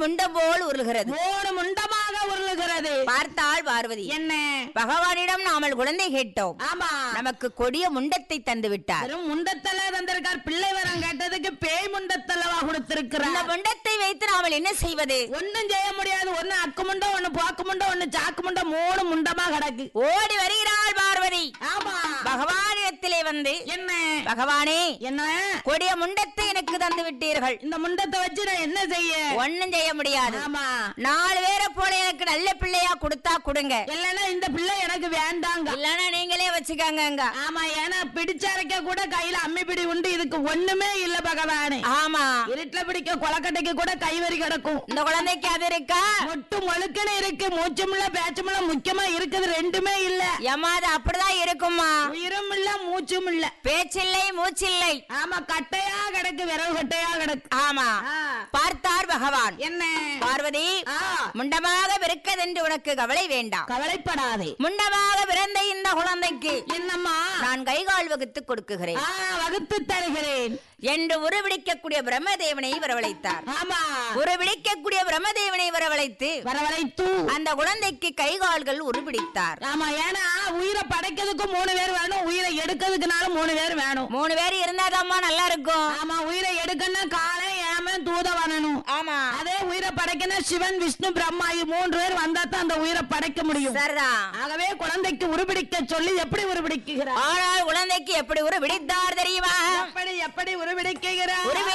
முண்டம் போல் உருளுகிறது மூணு முண்டமாக உருளுகிறது பார்த்தாள் பார்வதி என்ன பகவானிடம் நாமல் குழந்தை கேட்டோம் ஆமா நமக்கு கொடிய முண்டத்தை தந்து விட்டார் வெறும் முண்டத்தல தந்திருக்கார் பிள்ளை வரம் கேட்டதுக்கு பேய் முண்டத்தலவா இந்த கொடுத்திருக்கிறார் முண்டத்தை வைத்து நாமல் என்ன செய்வது ஒண்ணும் செய்ய முடியாது ஒண்ணு அக்கு முண்டம் ஒண்ணு போக்கு முண்டம் ஒண்ணு சாக்கு முண்டம் மூணு முண்டமா கிடக்கு ஓடி வருகிறாள் பார்வதி ஆமா பகவானிடத்திலே வந்து என்ன பகவானே என்ன கொடிய முண்டத்தை எனக்கு தந்து விட்டீர்கள் இந்த முண்டத்தை வச்சு நான் என்ன செய்ய ஒண்ணும் செய்ய முடியாது ஆமா நாலு பேரை போல எனக்கு நல்ல பிள்ளையா கொடுத்தா கொடுங்க இல்லன்னா இந்த பிள்ளை எனக்கு வேண்டாங்க இல்லன்னா நீங்களே வச்சுக்கோங்க ஆமா ஏன்னா பிடிச்சரைக்க கூட கையில அம்மி பிடி உண்டு இதுக்கு ஒண்ணுமே இல்ல பகவானே ஆமா இருட்டுல பிடிக்க கொலக்கட்டைக்கு கூட கைவரி கிடக்கும் இந்த குழந்தைக்கு அது இருக்கா மொட்டு மொழுக்குன்னு இருக்கு மூச்சுமில்ல பேச்சுமில்ல முக்கியமா இருக்குது ரெண்டுமே இல்ல ஏமா அது அப்படிதான் இருக்குமா உயிரும் இல்ல மூச்சும் இல்ல பேச்சில்லை மூச்சில்லை ஆமா கட்டையா கிடக்கு விரவு கட்டையா கிடக்கு ஆமா ஆ, பார்த்தார் பகவான் என்ன பார்வதி ஆ, முண்டமாக பிறக்கதென்று உனக்கு கவலை வேண்டாம் கவலைப்படாதே முண்டமாக பிறந்த இந்த குழந்தைக்கு என்னம்மா நான் கைகால் வகுத்து கொடுக்குகிறேன் ஆ, வகுத்து தருகிறேன் என்று உருவிடிக்கக்கூடிய பிரம்மதேவனை வரவழைத்தார் ஆமா உருவிடிக்கக்கூடிய பிரம்மதேவனை வரவழைத்து வரவழைத்து அந்த குழந்தைக்கு கைகால்கள் உருபிடித்தார் ஆமா ஏன்னா உயிரை படைக்கிறதுக்கு மூணு பேர் வேணும் உயிரை எடுக்கிறதுக்குனாலும் மூணு பேர் வேணும் மூணு பேர் இருந்தாதாம்மா நல்லா இருக்கும் ஆமா உயிரை எடுக்கணும்னா காலை ஏமன் தூத வரணும் ஆமா அதே உயிரை படைக்கணும் சிவன் விஷ்ணு பிரம்மா இது மூன்று பேர் வந்தா தான் அந்த உயிரை படைக்க முடியும் சரிதான் ஆகவே குழந்தைக்கு உருபிடிக்க சொல்லி எப்படி உருபிடிக்கிறார் ஆனால் குழந்தைக்கு எப்படி உருவிடித்தார் தெரியுமா எப்படி எப்படி உருபிடிக்கிறார் உருவி